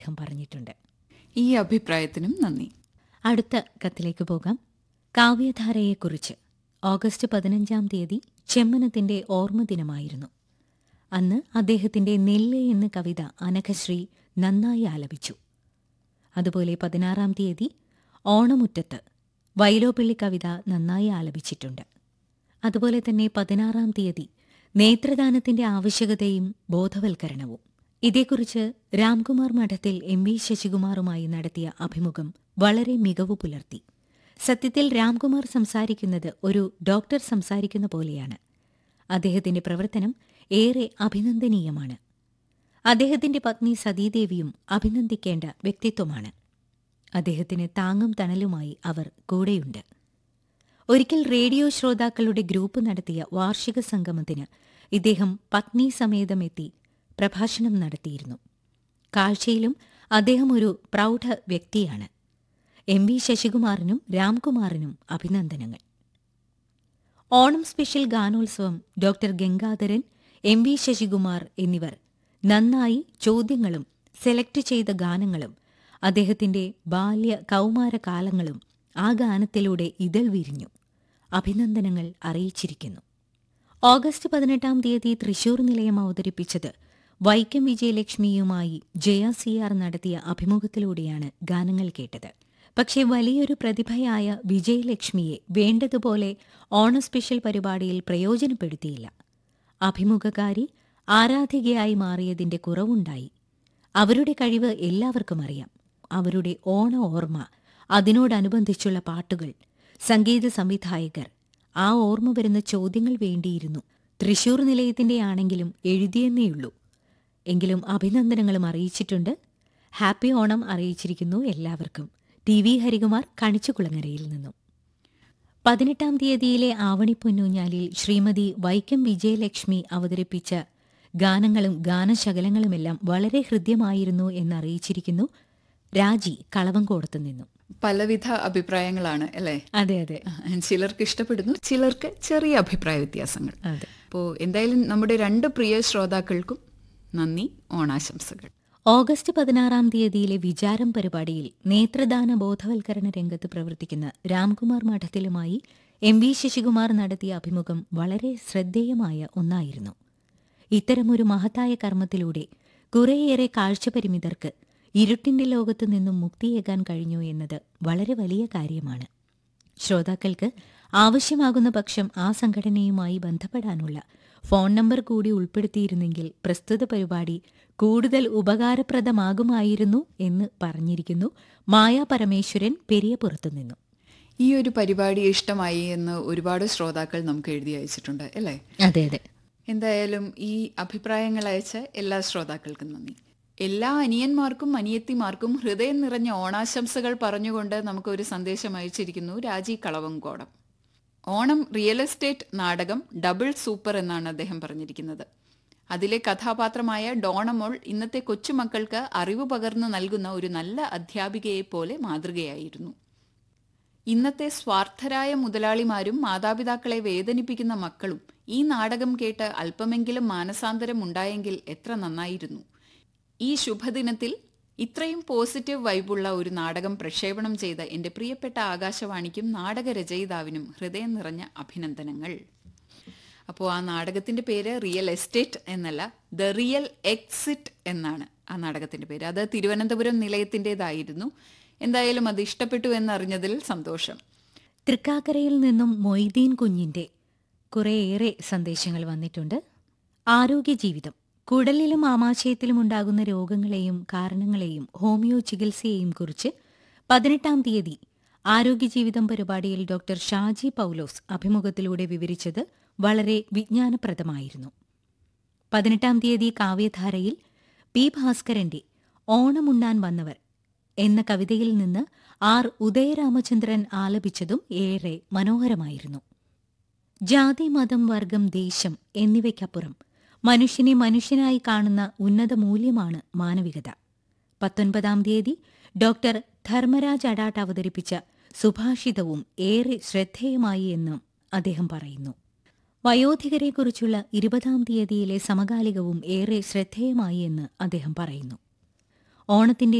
അദ്ദേഹം പറഞ്ഞിട്ടുണ്ട് ഈ അഭിപ്രായത്തിനും നന്ദി അടുത്ത കത്തിലേക്ക് പോകാം കാവ്യധാരയെക്കുറിച്ച് ഓഗസ്റ്റ് പതിനഞ്ചാം തീയതി ചെമ്മനത്തിന്റെ ഓർമ്മദിനമായിരുന്നു അന്ന് അദ്ദേഹത്തിന്റെ നെല്ല് എന്ന കവിത അനഘശ്രീ നന്നായി ആലപിച്ചു അതുപോലെ പതിനാറാം തീയതി ഓണമുറ്റത്ത് വൈലോപ്പിള്ളി കവിത നന്നായി ആലപിച്ചിട്ടുണ്ട് അതുപോലെ തന്നെ പതിനാറാം തീയതി നേത്രദാനത്തിന്റെ ആവശ്യകതയും ബോധവൽക്കരണവും ഇതേക്കുറിച്ച് രാംകുമാർ മഠത്തിൽ എം വി ശശികുമാറുമായി നടത്തിയ അഭിമുഖം വളരെ മികവ് പുലർത്തി സത്യത്തിൽ രാംകുമാർ സംസാരിക്കുന്നത് ഒരു ഡോക്ടർ സംസാരിക്കുന്ന പോലെയാണ് അദ്ദേഹത്തിന്റെ പ്രവർത്തനം ഏറെ അഭിനന്ദനീയമാണ് അദ്ദേഹത്തിന്റെ പത്നി സതീദേവിയും അഭിനന്ദിക്കേണ്ട വ്യക്തിത്വമാണ് അദ്ദേഹത്തിന് താങ്ങും തണലുമായി അവർ കൂടെയുണ്ട് ഒരിക്കൽ റേഡിയോ ശ്രോതാക്കളുടെ ഗ്രൂപ്പ് നടത്തിയ വാർഷിക സംഗമത്തിന് ഇദ്ദേഹം പത്നി സമേതമെത്തി പ്രഭാഷണം നടത്തിയിരുന്നു കാഴ്ചയിലും അദ്ദേഹം ഒരു പ്രൗഢ വ്യക്തിയാണ് എം വി ശശികുമാറിനും രാംകുമാറിനും അഭിനന്ദനങ്ങൾ ഓണം സ്പെഷ്യൽ ഗാനോത്സവം doctor Gangadharan M V Sasikumar എന്നിവർ നന്നായി ചോദ്യങ്ങളും സെലക്ട് ചെയ്ത ഗാനങ്ങളും അദ്ദേഹത്തിന്റെ ബാല്യ കൗമാര കാലങ്ങളും ആ ഗാനത്തിലൂടെ ഇതൾ വിരിഞ്ഞു അഭിനന്ദനങ്ങൾ അറിയിച്ചിരിക്കുന്നു ഓഗസ്റ്റ് പതിനെട്ടാം തീയതി തൃശൂർ നിലയം അവതരിപ്പിച്ചത് വൈക്കം വിജയലക്ഷ്മിയുമായി ജയ സി ആർ നടത്തിയ അഭിമുഖത്തിലൂടെയാണ് ഗാനങ്ങൾ കേട്ടത് പക്ഷേ വലിയൊരു പ്രതിഭയായ വിജയലക്ഷ്മിയെ വേണ്ടതുപോലെ ഓണ സ്പെഷ്യൽ പരിപാടിയിൽ പ്രയോജനപ്പെടുത്തിയില്ല അഭിമുഖകാരി ആരാധികയായി മാറിയതിന്റെ കുറവുണ്ടായി അവരുടെ കഴിവ് എല്ലാവർക്കും അറിയാം അവരുടെ ഓണ ഓർമ്മ അതിനോടനുബന്ധിച്ചുള്ള പാട്ടുകൾ സംഗീത സംവിധായകർ ആ ഓർമ്മ വരുന്ന ചോദ്യങ്ങൾ വേണ്ടിയിരുന്നു തൃശൂർ നിലയത്തിന്റെ ആണെങ്കിലും എഴുതിയെന്നേയുള്ളൂ എങ്കിലും അഭിനന്ദനങ്ങളും അറിയിച്ചിട്ടുണ്ട് ഹാപ്പി ഓണം അറിയിച്ചിരിക്കുന്നു എല്ലാവർക്കും ടി വി ഹരികുമാർ കണിച്ചുകുളങ്ങരയിൽ നിന്നും പതിനെട്ടാം തീയതിയിലെ ആവണിപ്പൊന്നൂഞ്ഞാലിൽ ശ്രീമതി വൈക്കം വിജയലക്ഷ്മി അവതരിപ്പിച്ച ഗാനങ്ങളും ഗാനശകലങ്ങളുമെല്ലാം വളരെ ഹൃദ്യമായിരുന്നു എന്നറിയിച്ചിരിക്കുന്നു രാജി കളവങ്കോടത്തു നിന്നും പലവിധ അഭിപ്രായങ്ങളാണ് അല്ലേ അതെ അതെ ചിലർക്ക് ഇഷ്ടപ്പെടുന്നു ചിലർക്ക് ചെറിയ അഭിപ്രായ വ്യത്യാസങ്ങൾ അതെ അപ്പോൾ എന്തായാലും നമ്മുടെ രണ്ട് പ്രിയ ശ്രോതാക്കൾക്കും നന്ദി ഓണാശംസകൾ ഓഗസ്റ്റ് പതിനാറാം തീയതിയിലെ വിചാരം പരിപാടിയിൽ നേത്രദാന ബോധവൽക്കരണ രംഗത്ത് പ്രവർത്തിക്കുന്ന രാംകുമാർ മഠത്തിലുമായി എം വി ശശികുമാർ നടത്തിയ അഭിമുഖം വളരെ ശ്രദ്ധേയമായ ഒന്നായിരുന്നു ഇത്തരമൊരു മഹത്തായ കർമ്മത്തിലൂടെ കുറേയേറെ കാഴ്ചപരിമിതർക്ക് ഇരുട്ടിന്റെ ലോകത്തു നിന്നും മുക്തിയേകാൻ കഴിഞ്ഞു എന്നത് വളരെ വലിയ കാര്യമാണ് ശ്രോതാക്കൾക്ക് ആവശ്യമാകുന്ന പക്ഷം ആ സംഘടനയുമായി ബന്ധപ്പെടാനുള്ള ഫോൺ നമ്പർ കൂടി ഉൾപ്പെടുത്തിയിരുന്നെങ്കിൽ പ്രസ്തുത പരിപാടി കൂടുതൽ ഉപകാരപ്രദമാകുമായിരുന്നു എന്ന് പറഞ്ഞിരിക്കുന്നു മായ പരമേശ്വരൻ പെരിയപുറത്തു നിന്നും ഈ ഒരു പരിപാടി ഇഷ്ടമായി എന്ന് ഒരുപാട് ശ്രോതാക്കൾ നമുക്ക് എഴുതി അയച്ചിട്ടുണ്ട് അല്ലേ അതെ അതെ എന്തായാലും ഈ അഭിപ്രായങ്ങൾ അയച്ച എല്ലാ ശ്രോതാക്കൾക്കും നന്ദി എല്ലാ അനിയന്മാർക്കും അനിയത്തിമാർക്കും ഹൃദയം നിറഞ്ഞ ഓണാശംസകൾ പറഞ്ഞുകൊണ്ട് നമുക്കൊരു സന്ദേശം അയച്ചിരിക്കുന്നു രാജി കളവങ്കോടം ഓണം റിയൽ എസ്റ്റേറ്റ് നാടകം ഡബിൾ സൂപ്പർ എന്നാണ് അദ്ദേഹം പറഞ്ഞിരിക്കുന്നത് അതിലെ കഥാപാത്രമായ ഡോണമോൾ ഇന്നത്തെ കൊച്ചുമക്കൾക്ക് അറിവ് പകർന്നു നൽകുന്ന ഒരു നല്ല അധ്യാപികയെ പോലെ മാതൃകയായിരുന്നു ഇന്നത്തെ സ്വാർത്ഥരായ മുതലാളിമാരും മാതാപിതാക്കളെ വേദനിപ്പിക്കുന്ന മക്കളും ഈ നാടകം കേട്ട് അല്പമെങ്കിലും മാനസാന്തരം ഉണ്ടായെങ്കിൽ എത്ര നന്നായിരുന്നു ഈ ശുഭദിനത്തിൽ ഇത്രയും പോസിറ്റീവ് വൈബുള്ള ഒരു നാടകം പ്രക്ഷേപണം ചെയ്ത എന്റെ പ്രിയപ്പെട്ട ആകാശവാണിക്കും നാടക രചയിതാവിനും ഹൃദയം നിറഞ്ഞ അഭിനന്ദനങ്ങൾ അപ്പോൾ ആ നാടകത്തിന്റെ പേര് റിയൽ എസ്റ്റേറ്റ് എന്നല്ല ദ റിയൽ എക്സിറ്റ് എന്നാണ് ആ നാടകത്തിന്റെ പേര് അത് തിരുവനന്തപുരം നിലയത്തിൻ്റെതായിരുന്നു എന്തായാലും അത് ഇഷ്ടപ്പെട്ടു എന്നറിഞ്ഞതിൽ സന്തോഷം തൃക്കാക്കരയിൽ നിന്നും മൊയ്തീൻ കുഞ്ഞിന്റെ കുറേയേറെ സന്ദേശങ്ങൾ വന്നിട്ടുണ്ട് ആരോഗ്യ ജീവിതം കുടലിലും ആമാശയത്തിലും ഉണ്ടാകുന്ന രോഗങ്ങളെയും കാരണങ്ങളെയും ഹോമിയോ ചികിത്സയെയും കുറിച്ച് പതിനെട്ടാം തീയതി ആരോഗ്യജീവിതം പരിപാടിയിൽ ഡോക്ടർ ഷാജി പൗലോസ് അഭിമുഖത്തിലൂടെ വിവരിച്ചത് വളരെ വിജ്ഞാനപ്രദമായിരുന്നു പതിനെട്ടാം തീയതി കാവ്യധാരയിൽ പി ഭാസ്കരന്റെ ഓണമുണ്ണാൻ വന്നവർ എന്ന കവിതയിൽ നിന്ന് ആർ ഉദയരാമചന്ദ്രൻ ആലപിച്ചതും ഏറെ മനോഹരമായിരുന്നു ജാതി മതം വർഗം ദേശം എന്നിവയ്ക്കപ്പുറം മനുഷ്യനെ മനുഷ്യനായി കാണുന്ന ഉന്നത മൂല്യമാണ് മാനവികത പത്തൊൻപതാം തീയതി ഡോക്ടർ ധർമ്മരാജ് അഡാട്ട് അവതരിപ്പിച്ച സുഭാഷിതവും ഏറെ ശ്രദ്ധേയമായി എന്നും അദ്ദേഹം പറയുന്നു വയോധികരെക്കുറിച്ചുള്ള ഇരുപതാം തീയതിയിലെ സമകാലികവും ഏറെ ശ്രദ്ധേയമായി എന്ന് അദ്ദേഹം പറയുന്നു ഓണത്തിന്റെ